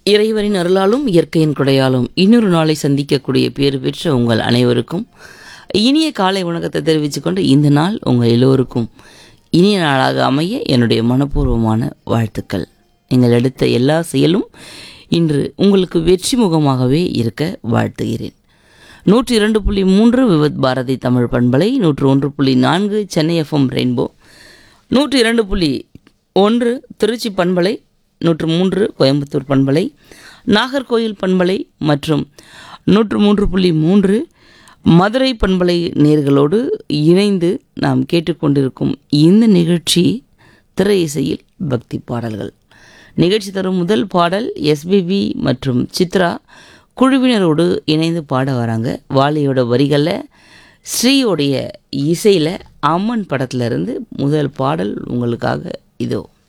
இறைவரின் அருளாலும் இயற்கையின் கொடையாலும் இன்னொரு நாளை சந்திக்கக்கூடிய பேறு பெற்ற உங்கள் அனைவருக்கும் இனிய காலை வணக்கத்தை தெரிவித்துக்கொண்டு இந்த நாள் உங்கள் எல்லோருக்கும் இனிய நாளாக அமைய என்னுடைய மனப்பூர்வமான வாழ்த்துக்கள் நீங்கள் எடுத்த எல்லா செயலும் இன்று உங்களுக்கு வெற்றி முகமாகவே இருக்க வாழ்த்துகிறேன் நூற்றி இரண்டு புள்ளி மூன்று விவத் பாரதி தமிழ் பண்பலை நூற்று ஒன்று புள்ளி நான்கு சென்னை எஃப்எம் ரெயின்போ நூற்றி இரண்டு புள்ளி ஒன்று திருச்சி பண்பலை நூற்று மூன்று கோயம்புத்தூர் பண்பலை நாகர்கோயில் பண்பலை மற்றும் நூற்று மூன்று புள்ளி மூன்று மதுரை பண்பலை நேர்களோடு இணைந்து நாம் கேட்டுக்கொண்டிருக்கும் இந்த நிகழ்ச்சி திரை இசையில் பக்தி பாடல்கள் நிகழ்ச்சி தரும் முதல் பாடல் எஸ்பிபி மற்றும் சித்ரா குழுவினரோடு இணைந்து பாட வராங்க வாலியோட வரிகளில் ஸ்ரீயோடைய இசையில் அம்மன் படத்துல இருந்து முதல் பாடல் உங்களுக்காக இதோ